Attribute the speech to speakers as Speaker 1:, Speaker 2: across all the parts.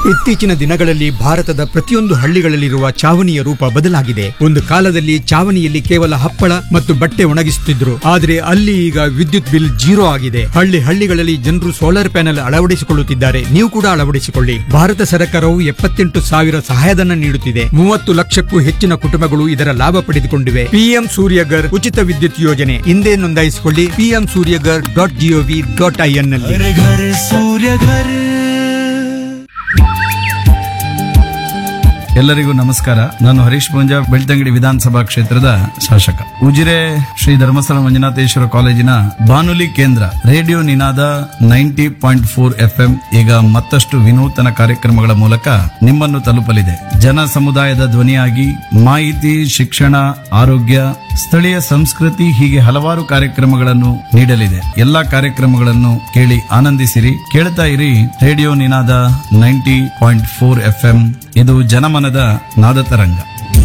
Speaker 1: ಇತ್ತೀಚಿನ ದಿನಗಳಲ್ಲಿ ಭಾರತದ ಪ್ರತಿಯೊಂದು ಹಳ್ಳಿಗಳಲ್ಲಿರುವ ಚಾವಣಿಯ ರೂಪ ಬದಲಾಗಿದೆ ಒಂದು ಕಾಲದಲ್ಲಿ ಚಾವಣಿಯಲ್ಲಿ ಕೇವಲ ಹಪ್ಪಳ ಮತ್ತು ಬಟ್ಟೆ ಒಣಗಿಸುತ್ತಿದ್ರು ಆದರೆ ಅಲ್ಲಿ ಈಗ ವಿದ್ಯುತ್ ಬಿಲ್ ಜೀರೋ ಆಗಿದೆ ಹಳ್ಳಿ ಹಳ್ಳಿಗಳಲ್ಲಿ ಜನರು ಸೋಲಾರ್ ಪ್ಯಾನೆಲ್ ಅಳವಡಿಸಿಕೊಳ್ಳುತ್ತಿದ್ದಾರೆ ನೀವು ಕೂಡ ಅಳವಡಿಸಿಕೊಳ್ಳಿ ಭಾರತ ಸರ್ಕಾರವು ಎಪ್ಪತ್ತೆಂಟು ಸಾವಿರ ಸಹಾಯಧನ ನೀಡುತ್ತಿದೆ ಮೂವತ್ತು ಲಕ್ಷಕ್ಕೂ ಹೆಚ್ಚಿನ ಕುಟುಂಬಗಳು ಇದರ ಲಾಭ ಪಡೆದುಕೊಂಡಿವೆ ಪಿಎಂ ಸೂರ್ಯಗರ್ ಉಚಿತ ವಿದ್ಯುತ್ ಯೋಜನೆ ಹಿಂದೆ ನೋಂದಾಯಿಸಿಕೊಳ್ಳಿ PM Suryaghar dot G O V dot I N ನಲ್ಲಿ
Speaker 2: घर घर सूर्य घर
Speaker 3: ಎಲ್ಲರಿಗೂ ನಮಸ್ಕಾರ ನಾನು ಹರೀಶ್ ಪೂಂಜಾ ಬೆಳ್ತಂಗಡಿ ವಿಧಾನಸಭಾ ಕ್ಷೇತ್ರದ ಶಾಸಕ ಉಜಿರೆ ಶ್ರೀ ಧರ್ಮಸ್ಥಳ ಮಂಜುನಾಥೇಶ್ವರ ಕಾಲೇಜಿನ ಬಾನುಲಿ ಕೇಂದ್ರ radio Ninada ninety point four FM ಈಗ ಮತ್ತಷ್ಟು ವಿನೂತನ ಕಾರ್ಯಕ್ರಮಗಳ ಮೂಲಕ ನಿಮ್ಮನ್ನು ತಲುಪಲಿದೆ ಜನ ಸಮುದಾಯದ ಧ್ವನಿಯಾಗಿ ಮಾಹಿತಿ ಶಿಕ್ಷಣ ಆರೋಗ್ಯ ಸ್ಥಳೀಯ ಸಂಸ್ಕೃತಿ ಹೀಗೆ ಹಲವಾರು ಕಾರ್ಯಕ್ರಮಗಳನ್ನು ನೀಡಲಿದೆ ಎಲ್ಲಾ ಕಾರ್ಯಕ್ರಮಗಳನ್ನು ಕೇಳಿ ಆನಂದಿಸಿರಿ ಕೇಳ್ತಾ ಇರಿ radio Ninada ninety point four F M ಇದು ಜನಮನದ ನಾದ ತರಂಗ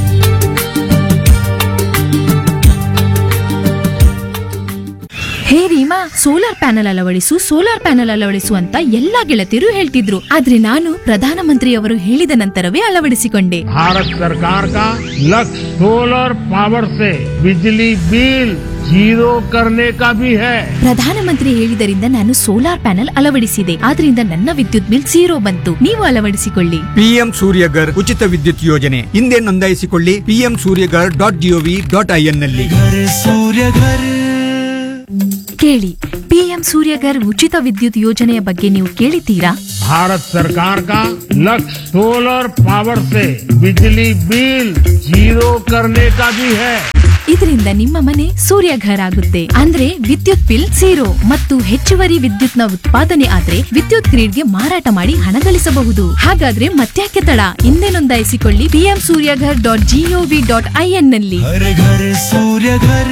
Speaker 4: ಹೇ ರೀಮಾ ಸೋಲಾರ್ ಪ್ಯಾನೆಲ್ ಅಳವಡಿಸು ಸೋಲಾರ್ ಪ್ಯಾನೆಲ್ ಅಳವಡಿಸು ಅಂತ ಎಲ್ಲಾ ಗೆಳತಿಯರು ಹೇಳ್ತಿದ್ರು ಆದ್ರೆ ನಾನು ಪ್ರಧಾನಮಂತ್ರಿಯವರು ಹೇಳಿದ ನಂತರವೇ ಅಳವಡಿಸಿಕೊಂಡೆ
Speaker 5: भारत सरकार का लक्ष्य सोलर पावर से बिजली बिल जीरो करने का भी है
Speaker 4: ಪ್ರಧಾನಮಂತ್ರಿ ಹೇಳಿದರಿಂದ ನಾನು ಸೋಲಾರ್ ಪ್ಯಾನೆಲ್ ಅಳವಡಿಸಿದೆ ಆದ್ರಿಂದ ನನ್ನ ವಿದ್ಯುತ್ ಬಿಲ್ ಝೀರೋ ಬಂತು ನೀವು ಅಳವಡಿಸಿಕೊಳ್ಳಿ
Speaker 1: ಪಿಎಂ ಸೂರ್ಯಗರ್ ಉಚಿತ ವಿದ್ಯುತ್ ಯೋಜನೆ ಹಿಂದೆ ನೋಂದಾಯಿಸಿಕೊಳ್ಳಿ PM Suryaghar dot G O V dot I N ನಲ್ಲಿ
Speaker 2: घर सूर्य घर
Speaker 4: ಕೇಳಿ ಪಿಎಂ ಸೂರ್ಯಗರ್ ಉಚಿತ ವಿದ್ಯುತ್ ಯೋಜನೆಯ ಬಗ್ಗೆ ನೀವು ಕೇಳಿದ್ದೀರಾ
Speaker 5: भारत सरकार का लक्ष्य सोलर पावर से बिजली बिल जीरो करने का भी है
Speaker 4: ಇದರಿಂದ ನಿಮ್ಮ ಮನೆ ಸೂರ್ಯಘರ್ ಆಗುತ್ತೆ ಅಂದ್ರೆ ವಿದ್ಯುತ್ ಬಿಲ್ ಝೀರೋ ಮತ್ತು ಹೆಚ್ಚುವರಿ ವಿದ್ಯುತ್ನ ಉತ್ಪಾದನೆ ಆದ್ರೆ ವಿದ್ಯುತ್ ಗ್ರಿಡ್ಗೆ ಮಾರಾಟ ಮಾಡಿ ಹಣ ಗಳಿಸಬಹುದು ಹಾಗಾದ್ರೆ ಮತ್ತ್ಯಾಕೆ ತಡ ಹಿಂದೆ ನೋಂದಾಯಿಸಿಕೊಳ್ಳಿ PM Suryaghar dot G O V dot I N ನಲ್ಲಿ
Speaker 2: घर घर सूर्य घर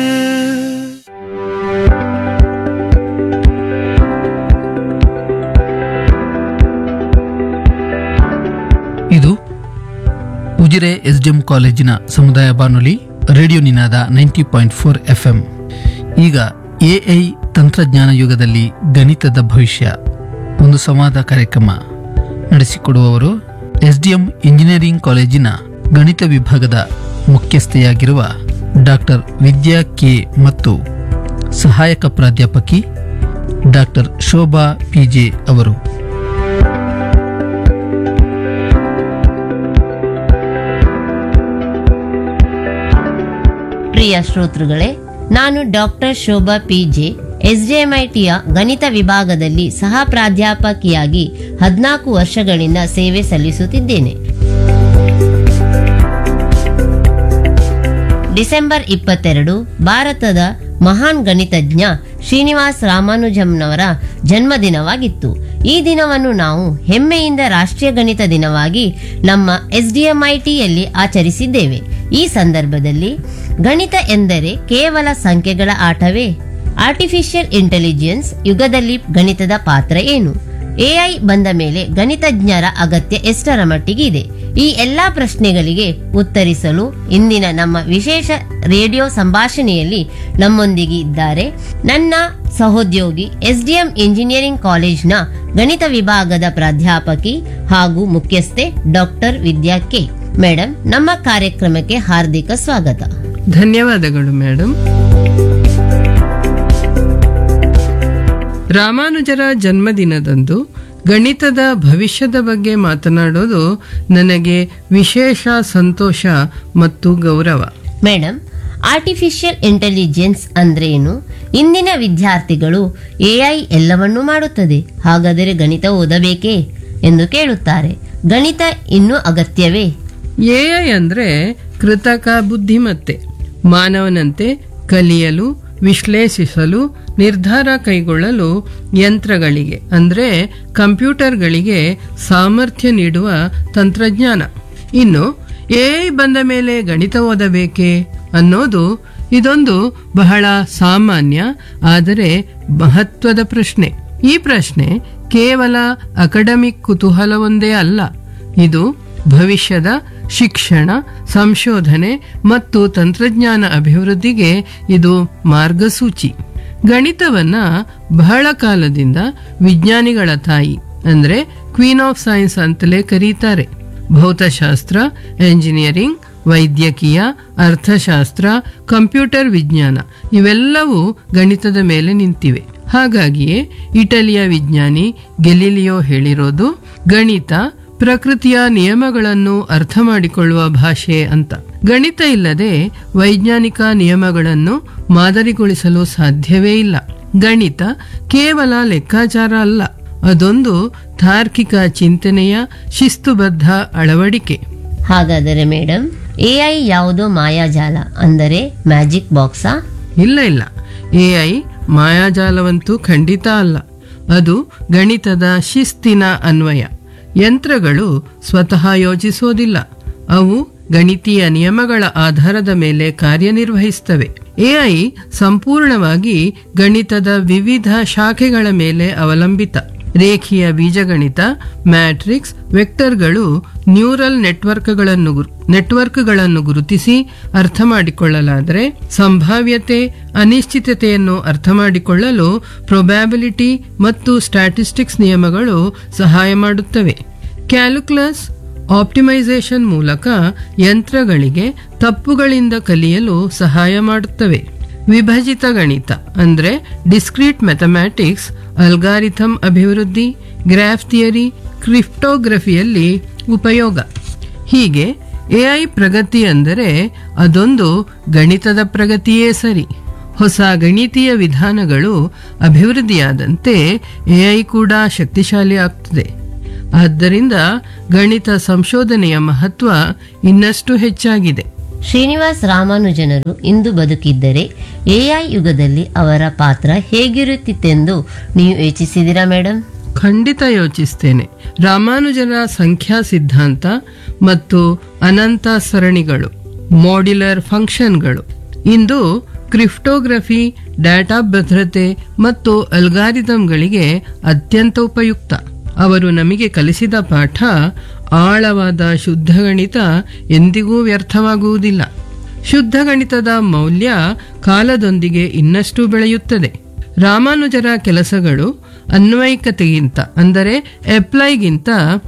Speaker 6: ಇದು ಉಜಿರೆ ಎಸ್ಡಿಎಂ ಕಾಲೇಜಿನ ಸಮುದಾಯ ಬಾನುಲಿ radio Ninada ninety point four F M ಈಗ ಎಐ ತಂತ್ರಜ್ಞಾನ ಯುಗದಲ್ಲಿ ಗಣಿತದ ಭವಿಷ್ಯ ಒಂದು ಸಂವಾದ ಕಾರ್ಯಕ್ರಮ ನಡೆಸಿಕೊಡುವವರು ಎಸ್ಡಿಎಂ ಇಂಜಿನಿಯರಿಂಗ್ ಕಾಲೇಜಿನ ಗಣಿತ ವಿಭಾಗದ ಮುಖ್ಯಸ್ಥೆಯಾಗಿರುವ ಡಾಕ್ಟರ್ ವಿದ್ಯಾ ಕೆ ಮತ್ತು ಸಹಾಯಕ ಪ್ರಾಧ್ಯಾಪಕಿ ಡಾಕ್ಟರ್ ಶೋಭಾ ಪಿಜೆ ಅವರು
Speaker 7: ಪ್ರಿಯ ಶ್ರೋತೃಗಳೇ ನಾನು ಡಾಕ್ಟರ್ ಶೋಭಾ ಪಿ ಜೆ ಎಸ್ಡಿಎಂಐಟಿಯ ಗಣಿತ ವಿಭಾಗದಲ್ಲಿ ಸಹ ಪ್ರಾಧ್ಯಾಪಕಿಯಾಗಿ ಹದಿನಾಲ್ಕು ವರ್ಷಗಳಿಂದ ಸೇವೆ ಸಲ್ಲಿಸುತ್ತಿದ್ದೇನೆ ಡಿಸೆಂಬರ್ ಇಪ್ಪತ್ತೆರಡು ಭಾರತದ ಮಹಾನ್ ಗಣಿತಜ್ಞ ಶ್ರೀನಿವಾಸ್ ರಾಮಾನುಜಂನವರ ಜನ್ಮದಿನವಾಗಿತ್ತು ಈ ದಿನವನ್ನು ನಾವು ಹೆಮ್ಮೆಯಿಂದ ರಾಷ್ಟ್ರೀಯ ಗಣಿತ ದಿನವಾಗಿ ನಮ್ಮ ಎಸ್ಡಿಎಂಐಟಿಯಲ್ಲಿ ಆಚರಿಸಿದ್ದೇವೆ ಈ ಸಂದರ್ಭದಲ್ಲಿ ಗಣಿತ ಎಂದರೆ ಕೇವಲ ಸಂಖ್ಯೆಗಳ ಆಟವೇ ಆರ್ಟಿಫಿಷಿಯಲ್ ಇಂಟೆಲಿಜೆನ್ಸ್ ಯುಗದಲ್ಲಿ ಗಣಿತದ ಪಾತ್ರ ಏನು ಎಐ ಬಂದ ಮೇಲೆ ಗಣಿತಜ್ಞರ ಅಗತ್ಯ ಎಷ್ಟರ ಮಟ್ಟಿಗೆ ಇದೆ ಈ ಎಲ್ಲಾ ಪ್ರಶ್ನೆಗಳಿಗೆ ಉತ್ತರಿಸಲು ಇಂದಿನ ನಮ್ಮ ವಿಶೇಷ ರೇಡಿಯೋ ಸಂಭಾಷಣೆಯಲ್ಲಿ ನಮ್ಮೊಂದಿಗೆ ಇದ್ದಾರೆ ನನ್ನ ಸಹೋದ್ಯೋಗಿ ಎಸ್ಡಿಎಂ ಇಂಜಿನಿಯರಿಂಗ್ ಕಾಲೇಜ್ನ ಗಣಿತ ವಿಭಾಗದ ಪ್ರಾಧ್ಯಾಪಕಿ ಹಾಗೂ ಮುಖ್ಯಸ್ಥೆ ಡಾಕ್ಟರ್ ವಿದ್ಯಾ ಕೆ ಮೇಡಮ್ ನಮ್ಮ ಕಾರ್ಯಕ್ರಮಕ್ಕೆ ಹಾರ್ದಿಕ ಸ್ವಾಗತ
Speaker 8: ಧನ್ಯವಾದಗಳು ಮೇಡಮ್ ರಾಮಾನುಜರ ಜನ್ಮದಿನದಂದು ಗಣಿತದ ಭವಿಷ್ಯದ ಬಗ್ಗೆ ಮಾತನಾಡೋದು ನನಗೆ ವಿಶೇಷ ಸಂತೋಷ ಮತ್ತು ಗೌರವ
Speaker 7: ಮೇಡಮ್ ಆರ್ಟಿಫಿಷಿಯಲ್ ಇಂಟೆಲಿಜೆನ್ಸ್ ಅಂದ್ರೆ ಏನು ಇಂದಿನ ವಿದ್ಯಾರ್ಥಿಗಳು ಎಐ ಎಲ್ಲವನ್ನೂ ಮಾಡುತ್ತದೆ ಹಾಗಾದರೆ ಗಣಿತ ಓದಬೇಕೇ ಎಂದು ಕೇಳುತ್ತಾರೆ ಗಣಿತ ಇನ್ನೂ ಅಗತ್ಯವೇ
Speaker 8: ಎಐ ಅಂದ್ರೆ ಕೃತಕ ಬುದ್ಧಿಮತ್ತೆ ಮಾನವನಂತೆ ಕಲಿಯಲು ವಿಶ್ಲೇಷಿಸಲು ನಿರ್ಧಾರ ಕೈಗೊಳ್ಳಲು ಯಂತ್ರಗಳಿಗೆ ಅಂದ್ರೆ ಕಂಪ್ಯೂಟರ್ಗಳಿಗೆ ಸಾಮರ್ಥ್ಯ ನೀಡುವ ತಂತ್ರಜ್ಞಾನ ಇನ್ನು ಎಐ ಬಂದ ಮೇಲೆ ಗಣಿತ ಓದಬೇಕೇ ಅನ್ನೋದು ಇದೊಂದು ಬಹಳ ಸಾಮಾನ್ಯ ಆದರೆ ಮಹತ್ವದ ಪ್ರಶ್ನೆ ಈ ಪ್ರಶ್ನೆ ಕೇವಲ ಅಕಾಡೆಮಿಕ್ ಕುತೂಹಲವೊಂದೇ ಅಲ್ಲ ಇದು ಭವಿಷ್ಯದ ಶಿಕ್ಷಣ ಸಂಶೋಧನೆ ಮತ್ತು ತಂತ್ರಜ್ಞಾನ ಅಭಿವೃದ್ಧಿಗೆ ಇದು ಮಾರ್ಗಸೂಚಿ ಗಣಿತವನ್ನ ಬಹಳ ಕಾಲದಿಂದ ವಿಜ್ಞಾನಿಗಳ ತಾಯಿ ಅಂದ್ರೆ ಕ್ವೀನ್ ಆಫ್ ಸೈನ್ಸ್ ಅಂತಲೇ ಕರೀತಾರೆ ಭೌತಶಾಸ್ತ್ರ ಎಂಜಿನಿಯರಿಂಗ್ ವೈದ್ಯಕೀಯ ಅರ್ಥಶಾಸ್ತ್ರ ಕಂಪ್ಯೂಟರ್ ವಿಜ್ಞಾನ ಇವೆಲ್ಲವೂ ಗಣಿತದ ಮೇಲೆ ನಿಂತಿವೆ ಹಾಗಾಗಿಯೇ ಇಟಲಿಯ ವಿಜ್ಞಾನಿ ಗೆಲಿಲಿಯೋ ಹೇಳಿರೋದು ಗಣಿತ ಪ್ರಕೃತಿಯ ನಿಯಮಗಳನ್ನು ಅರ್ಥ ಮಾಡಿಕೊಳ್ಳುವ ಭಾಷೆ ಅಂತ ಗಣಿತ ಇಲ್ಲದೆ ವೈಜ್ಞಾನಿಕ ನಿಯಮಗಳನ್ನು ಮಾದರಿಗೊಳಿಸಲು ಸಾಧ್ಯವೇ ಇಲ್ಲ ಗಣಿತ ಕೇವಲ ಲೆಕ್ಕಾಚಾರ ಅಲ್ಲ ಅದೊಂದು ತಾರ್ಕಿಕ ಚಿಂತನೆಯ ಶಿಸ್ತುಬದ್ಧ ಅಳವಡಿಕೆ
Speaker 7: ಹಾಗಾದರೆ ಮೇಡಮ್ ಎಐ ಯಾವುದೋ ಮಾಯಾಜಾಲ ಅಂದರೆ ಮ್ಯಾಜಿಕ್ ಬಾಕ್ಸಾ
Speaker 8: ಇಲ್ಲ ಇಲ್ಲ ಎಐ ಮಾಯಾಜಾಲವಂತೂ ಖಂಡಿತ ಅಲ್ಲ ಅದು ಗಣಿತದ ಶಿಸ್ತಿನ ಅನ್ವಯ ಯಂತ್ರಗಳು ಸ್ವತಃ ಯೋಚಿಸೋದಿಲ್ಲ ಅವು ಗಣಿತೀಯ ನಿಯಮಗಳ ಆಧಾರದ ಮೇಲೆ ಕಾರ್ಯನಿರ್ವಹಿಸ್ತವೆ ಎಐ ಸಂಪೂರ್ಣವಾಗಿ ಗಣಿತದ ವಿವಿಧ ಶಾಖೆಗಳ ಮೇಲೆ ಅವಲಂಬಿತ ರೇಖೀಯ ಬೀಜಗಣಿತ ಮ್ಯಾಟ್ರಿಕ್ಸ್ ವೆಕ್ಟರ್ಗಳು ನ್ಯೂರಲ್ ನೆಟ್ವರ್ಕ್ಗಳನ್ನು ಗುರು- ನೆಟ್ವರ್ಕ್ಗಳನ್ನು ಗುರುತಿಸಿ ಅರ್ಥ ಮಾಡಿಕೊಳ್ಳಲಾದರೆ ಸಂಭಾವ್ಯತೆ ಅನಿಶ್ಚಿತತೆಯನ್ನು ಅರ್ಥ ಮಾಡಿಕೊಳ್ಳಲು ಪ್ರೊಬ್ಯಾಬಿಲಿಟಿ ಮತ್ತು ಸ್ಟ್ಯಾಟಿಸ್ಟಿಕ್ಸ್ ನಿಯಮಗಳು ಸಹಾಯ ಮಾಡುತ್ತವೆ ಕ್ಯಾಲ್ಕುಲಸ್ ಆಪ್ಟಿಮೈಸೇಷನ್ ಮೂಲಕ ಯಂತ್ರಗಳಿಗೆ ತಪ್ಪುಗಳಿಂದ ಕಲಿಯಲು ಸಹಾಯ ಮಾಡುತ್ತವೆ ವಿಭಜಿತ ಗಣಿತ ಅಂದ್ರೆ ಡಿಸ್ಕ್ರೀಟ್ ಮ್ಯಾಥಮ್ಯಾಟಿಕ್ಸ್ ಅಲ್ಗಾರಿಥಮ್ ಅಭಿವೃದ್ಧಿ ಗ್ರಾಫ್ ಥಿಯರಿ ಕ್ರಿಪ್ಟೋಗ್ರಫಿಯಲ್ಲಿ ಉಪಯೋಗ ಹೀಗೆ ಎಐ ಪ್ರಗತಿ ಅಂದರೆ ಅದೊಂದು ಗಣಿತದ ಪ್ರಗತಿಯೇ ಸರಿ ಹೊಸ ಗಣಿತೀಯ ವಿಧಾನಗಳು ಅಭಿವೃದ್ಧಿಯಾದಂತೆ ಎಐ ಕೂಡ ಶಕ್ತಿಶಾಲಿ ಆಗ್ತದೆ ಆದ್ದರಿಂದ ಗಣಿತ ಸಂಶೋಧನೆಯ ಮಹತ್ವ ಇನ್ನಷ್ಟು ಹೆಚ್ಚಾಗಿದೆ
Speaker 7: ಶ್ರೀನಿವಾಸ್ ರಾಮಾನುಜನರು ಇಂದು ಬದುಕಿದ್ದರೆ ಎಐ ಯುಗದಲ್ಲಿ ಅವರ ಪಾತ್ರ ಹೇಗಿರುತ್ತಿತ್ತೆಂದು ನೀವು ಯೋಚಿಸಿದಿರಾ ಮೇಡಮ್
Speaker 8: ಖಂಡಿತ ಯೋಚಿಸ್ತೇನೆ ರಾಮಾನುಜರ ಸಂಖ್ಯಾ ಸಿದ್ಧಾಂತ ಮತ್ತು ಅನಂತ ಸರಣಿಗಳು ಮಾಡ್ಯುಲರ್ ಫಂಕ್ಷನ್ಗಳು ಇಂದು ಕ್ರಿಪ್ಟೋಗ್ರಫಿ ಡಾಟಾ ಭದ್ರತೆ ಮತ್ತು ಅಲ್ಗಾರಿದಮ್ಗಳಿಗೆ ಅತ್ಯಂತ ಉಪಯುಕ್ತ ಅವರು ನಮಗೆ ಕಲಿಸಿದ ಪಾಠ ಆಳವಾದ ಶುದ್ಧ ಗಣಿತ ಎಂದಿಗೂ ವ್ಯರ್ಥವಾಗುವುದಿಲ್ಲ ಶುದ್ಧ ಗಣಿತದ ಮೌಲ್ಯ ಕಾಲದೊಂದಿಗೆ ಇನ್ನಷ್ಟು ಬೆಳೆಯುತ್ತದೆ ರಾಮಾನುಜರ ಕೆಲಸಗಳು ಅನ್ವಯಿಕತೆಗಿಂತ ಅಂದರೆ ಅಪ್ಲೈಗಿಂತ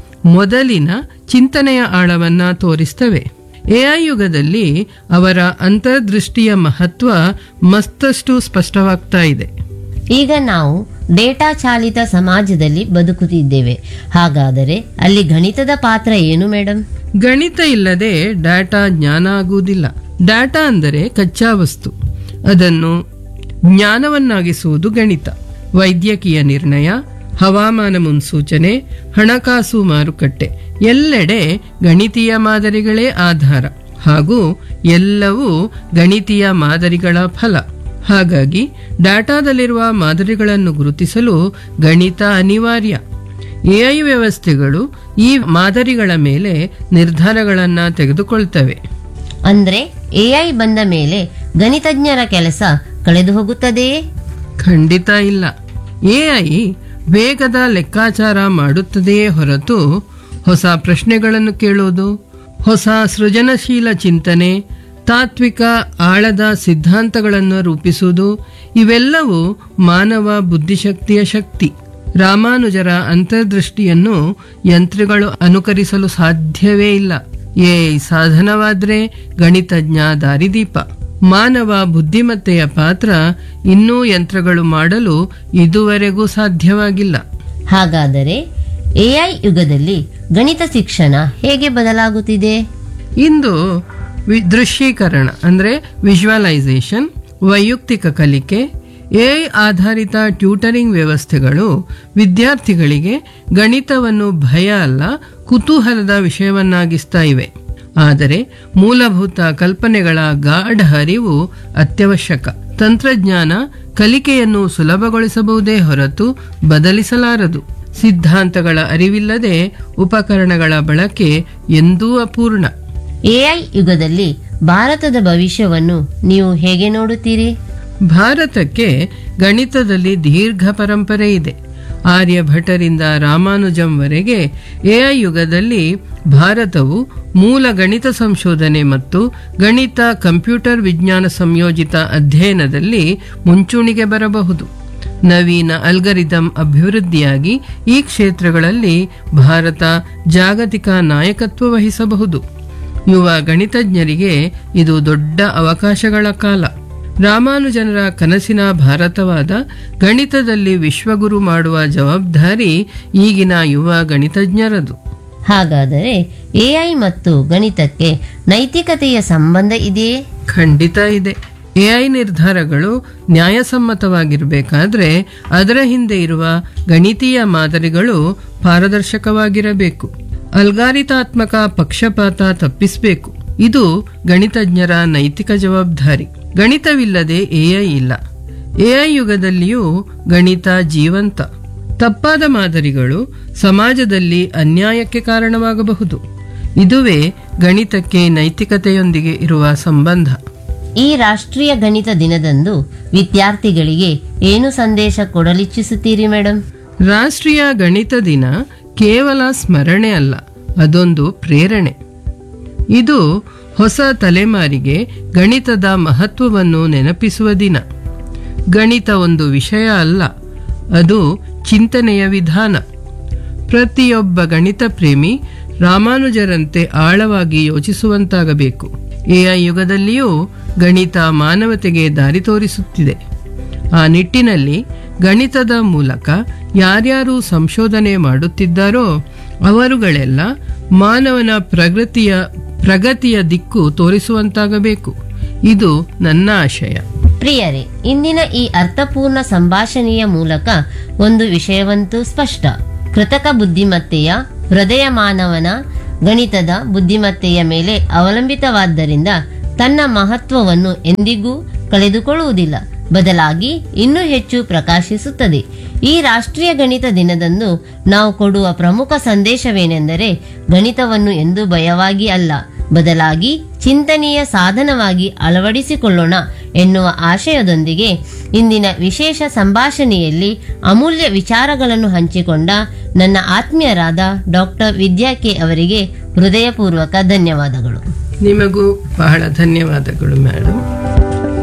Speaker 8: ಮೊದಲಿನ ಚಿಂತನೆಯ ಆಳವನ್ನ ತೋರಿಸ್ತವೆ ಎಐ ಯುಗದಲ್ಲಿ ಅವರ ಅಂತರ್ದೃಷ್ಟಿಯ ಮಹತ್ವ ಮತ್ತಷ್ಟು ಸ್ಪಷ್ಟವಾಗ್ತಾ ಇದೆ
Speaker 7: ಈಗ ನಾವು ಡೇಟಾ ಚಾಲಿತ ಸಮಾಜದಲ್ಲಿ ಬದುಕುತ್ತಿದ್ದೇವೆ ಹಾಗಾದರೆ ಅಲ್ಲಿ ಗಣಿತದ ಪಾತ್ರ ಏನು ಮೇಡಮ್
Speaker 8: ಗಣಿತ ಇಲ್ಲದೆ ಡಾಟಾ ಜ್ಞಾನ ಆಗುವುದಿಲ್ಲ ಡಾಟಾ ಅಂದರೆ ಕಚ್ಚಾ ವಸ್ತು ಅದನ್ನು ಜ್ಞಾನವನ್ನಾಗಿಸುವುದು ಗಣಿತ ವೈದ್ಯಕೀಯ ನಿರ್ಣಯ ಹವಾಮಾನ ಮುನ್ಸೂಚನೆ ಹಣಕಾಸು ಮಾರುಕಟ್ಟೆ ಎಲ್ಲೆಡೆ ಗಣಿತೀಯ ಮಾದರಿಗಳೇ ಆಧಾರ ಹಾಗೂ ಎಲ್ಲವೂ ಗಣಿತೀಯ ಮಾದರಿಗಳ ಫಲ ಹಾಗಾಗಿ ಡಾಟಾದಲ್ಲಿರುವ ಮಾದರಿಗಳನ್ನು ಗುರುತಿಸಲು ಗಣಿತ ಅನಿವಾರ್ಯ ಎಐ ವ್ಯವಸ್ಥೆಗಳು ಈ ಮಾದರಿಗಳ ಮೇಲೆ ನಿರ್ಧಾರಗಳನ್ನು ತೆಗೆದುಕೊಳ್ತವೆ
Speaker 7: ಅಂದ್ರೆ ಎಐ ಬಂದ ಮೇಲೆ ಗಣಿತಜ್ಞರ ಕೆಲಸ ಕಳೆದು ಹೋಗುತ್ತದೆಯೇ
Speaker 8: ಖಂಡಿತ ಇಲ್ಲ ಎಐ ವೇಗದ ಲೆಕ್ಕಾಚಾರ ಮಾಡುತ್ತದೆಯೇ ಹೊರತು ಹೊಸ ಪ್ರಶ್ನೆಗಳನ್ನು ಕೇಳೋದು ಹೊಸ ಸೃಜನಶೀಲ ಚಿಂತನೆ ತಾತ್ವಿಕ ಆಳದ ಸಿದ್ಧಾಂತಗಳನ್ನು ರೂಪಿಸುವುದು ಇವೆಲ್ಲವೂ ಮಾನವ ಬುದ್ಧಿಶಕ್ತಿಯ ಶಕ್ತಿ ರಾಮಾನುಜರ ಅಂತರ್ದೃಷ್ಟಿಯನ್ನು ಯಂತ್ರಗಳು ಅನುಕರಿಸಲು ಸಾಧ್ಯವೇ ಇಲ್ಲ ಎಐ ಸಾಧನವಾದ್ರೆ ಗಣಿತಜ್ಞ ದಾರಿದೀಪ ಮಾನವ ಬುದ್ಧಿಮತ್ತೆಯ ಪಾತ್ರ ಇನ್ನೂ ಯಂತ್ರಗಳು ಮಾಡಲು ಇದುವರೆಗೂ ಸಾಧ್ಯವಾಗಿಲ್ಲ
Speaker 7: ಹಾಗಾದರೆ ಎಐ ಯುಗದಲ್ಲಿ ಗಣಿತ ಶಿಕ್ಷಣ ಹೇಗೆ ಬದಲಾಗುತ್ತಿದೆ
Speaker 8: ಇಂದು ವಿ- ದೃಶ್ಯೀಕರಣ ಅಂದ್ರೆ ವಿಜುವಲೈಸೇಷನ್ ವೈಯಕ್ತಿಕ ಕಲಿಕೆ ಎಐ ಆಧಾರಿತ ಟ್ಯೂಟರಿಂಗ್ ವ್ಯವಸ್ಥೆಗಳು ವಿದ್ಯಾರ್ಥಿಗಳಿಗೆ ಗಣಿತವನ್ನು ಭಯ ಅಲ್ಲ ಕುತೂಹಲದ ವಿಷಯವನ್ನಾಗಿಸ್ತಾ ಇವೆ ಆದರೆ ಮೂಲಭೂತ ಕಲ್ಪನೆಗಳ ಗಾಢ ಅರಿವು ಅತ್ಯವಶ್ಯಕ ತಂತ್ರಜ್ಞಾನ ಕಲಿಕೆಯನ್ನು ಸುಲಭಗೊಳಿಸಬಹುದೇ ಹೊರತು ಬದಲಿಸಲಾರದು ಸಿದ್ಧಾಂತಗಳ ಅರಿವಿಲ್ಲದೆ ಉಪಕರಣಗಳ ಬಳಕೆ ಎಂದೂ ಅಪೂರ್ಣ
Speaker 7: ಎಐ ಯುಗದಲ್ಲಿ ಭಾರತದ ಭವಿಷ್ಯವನ್ನು ನೀವು ಹೇಗೆ ನೋಡುತ್ತೀರಿ
Speaker 8: ಭಾರತಕ್ಕೆ ಗಣಿತದಲ್ಲಿ ದೀರ್ಘ ಪರಂಪರೆ ಇದೆ ಆರ್ಯಭಟರಿಂದ ರಾಮಾನುಜಂವರೆಗೆ ಎಐ ಯುಗದಲ್ಲಿ ಭಾರತವು ಮೂಲ ಗಣಿತ ಸಂಶೋಧನೆ ಮತ್ತು ಗಣಿತ ಕಂಪ್ಯೂಟರ್ ವಿಜ್ಞಾನ ಸಂಯೋಜಿತ ಅಧ್ಯಯನದಲ್ಲಿ ಮುಂಚೂಣಿಗೆ ಬರಬಹುದು ನವೀನ ಅಲ್ಗರಿದಮ್ ಅಭಿವೃದ್ಧಿಯಾಗಿ ಈ ಕ್ಷೇತ್ರಗಳಲ್ಲಿ ಭಾರತ ಜಾಗತಿಕ ನಾಯಕತ್ವ ವಹಿಸಬಹುದು ಯುವ ಗಣಿತಜ್ಞರಿಗೆ ಇದು ದೊಡ್ಡ ಅವಕಾಶಗಳ ಕಾಲ ರಾಮಾನುಜನರ ಕನಸಿನ ಭಾರತವಾದ ಗಣಿತದಲ್ಲಿ ವಿಶ್ವಗುರು ಮಾಡುವ ಜವಾಬ್ದಾರಿ ಈಗಿನ ಯುವ ಗಣಿತಜ್ಞರದು
Speaker 7: ಹಾಗಾದರೆ ಎಐ ಮತ್ತು ಗಣಿತಕ್ಕೆ ನೈತಿಕತೆಯ ಸಂಬಂಧ ಇದೆಯೇ
Speaker 8: ಖಂಡಿತ ಇದೆ ಎಐ ನಿರ್ಧಾರಗಳು ನ್ಯಾಯಸಮ್ಮತವಾಗಿರಬೇಕಾದ್ರೆ ಅದರ ಹಿಂದೆ ಇರುವ ಗಣಿತೀಯ ಮಾದರಿಗಳು ಪಾರದರ್ಶಕವಾಗಿರಬೇಕು ಅಲ್ಗಾರಿತಾತ್ಮಕ ಪಕ್ಷಪಾತ ತಪ್ಪಿಸಬೇಕು ಇದು ಗಣಿತಜ್ಞರ ನೈತಿಕ ಜವಾಬ್ದಾರಿ ಗಣಿತವಿಲ್ಲದೆ ಎಐ ಇಲ್ಲ ಎಐ ಯುಗದಲ್ಲಿಯೂ ಗಣಿತ ಜೀವಂತ ತಪ್ಪಾದ ಮಾದರಿಗಳು ಸಮಾಜದಲ್ಲಿ ಅನ್ಯಾಯಕ್ಕೆ ಕಾರಣವಾಗಬಹುದು ಇದುವೇ ಗಣಿತಕ್ಕೆ ನೈತಿಕತೆಯೊಂದಿಗೆ ಇರುವ ಸಂಬಂಧ
Speaker 7: ಈ ರಾಷ್ಟ್ರೀಯ ಗಣಿತ ದಿನದಂದು ವಿದ್ಯಾರ್ಥಿಗಳಿಗೆ ಏನು ಸಂದೇಶ ಕೊಡಲಿಚ್ಛಿಸುತ್ತೀರಿ ಮೇಡಮ್
Speaker 8: ರಾಷ್ಟ್ರೀಯ ಗಣಿತ ದಿನ ಕೇವಲ ಸ್ಮರಣೆ ಅಲ್ಲ ಅದೊಂದು ಪ್ರೇರಣೆ ಇದು ಹೊಸ ತಲೆಮಾರಿಗೆ ಗಣಿತದ ಮಹತ್ವವನ್ನು ನೆನಪಿಸುವ ದಿನ ಗಣಿತ ಒಂದು ವಿಷಯ ಅಲ್ಲ ಅದು ಚಿಂತನೆಯ ವಿಧಾನ ಪ್ರತಿಯೊಬ್ಬ ಗಣಿತ ಪ್ರೇಮಿ ರಾಮಾನುಜರಂತೆ ಆಳವಾಗಿ ಯೋಚಿಸುವಂತಾಗಬೇಕು ಎಐ ಯುಗದಲ್ಲಿಯೂ ಗಣಿತ ಮಾನವತೆಗೆ ದಾರಿ ತೋರಿಸುತ್ತಿದೆ ಆ ನಿಟ್ಟಿನಲ್ಲಿ ಗಣಿತದ ಮೂಲಕ ಯಾರ್ಯಾರು ಸಂಶೋಧನೆ ಮಾಡುತ್ತಿದ್ದಾರೋ ಅವರುಗಳೆಲ್ಲ ಮಾನವನ ಪ್ರಗತಿಯ ಪ್ರಗತಿಯ ದಿಕ್ಕು ತೋರಿಸುವಂತಾಗಬೇಕು ಇದು ನನ್ನ ಆಶಯ
Speaker 7: ಪ್ರಿಯರೇ ಇಂದಿನ ಈ ಅರ್ಥಪೂರ್ಣ ಸಂಭಾಷಣೆಯ ಮೂಲಕ ಒಂದು ವಿಷಯವಂತೂ ಸ್ಪಷ್ಟ ಕೃತಕ ಬುದ್ಧಿಮತ್ತೆಯ ಹೃದಯ ಮಾನವನ ಗಣಿತದ ಬುದ್ಧಿಮತ್ತೆಯ ಮೇಲೆ ಅವಲಂಬಿತವಾದ್ದರಿಂದ ತನ್ನ ಮಹತ್ವವನ್ನು ಎಂದಿಗೂ ಕಳೆದುಕೊಳ್ಳುವುದಿಲ್ಲ ಬದಲಾಗಿ ಇನ್ನೂ ಹೆಚ್ಚು ಪ್ರಕಾಶಿಸುತ್ತದೆ ಈ ರಾಷ್ಟ್ರೀಯ ಗಣಿತ ದಿನದಂದು ನಾವು ಕೊಡುವ ಪ್ರಮುಖ ಸಂದೇಶವೇನೆಂದರೆ ಗಣಿತವನ್ನು ಎಂದು ಭಯವಾಗಿ ಅಲ್ಲ ಬದಲಾಗಿ ಚಿಂತನೆಯ ಸಾಧನವಾಗಿ ಅಳವಡಿಸಿಕೊಳ್ಳೋಣ ಎನ್ನುವ ಆಶಯದೊಂದಿಗೆ ಇಂದಿನ ವಿಶೇಷ ಸಂಭಾಷಣೆಯಲ್ಲಿ ಅಮೂಲ್ಯ ವಿಚಾರಗಳನ್ನು ಹಂಚಿಕೊಂಡ ನನ್ನ ಆತ್ಮೀಯರಾದ ಡಾಕ್ಟರ್ ವಿದ್ಯಾ ಕೆ ಅವರಿಗೆ ಹೃದಯಪೂರ್ವಕ ಧನ್ಯವಾದಗಳು
Speaker 8: ನಿಮಗೂ ಬಹಳ ಧನ್ಯವಾದಗಳು ಮೇಡಮ್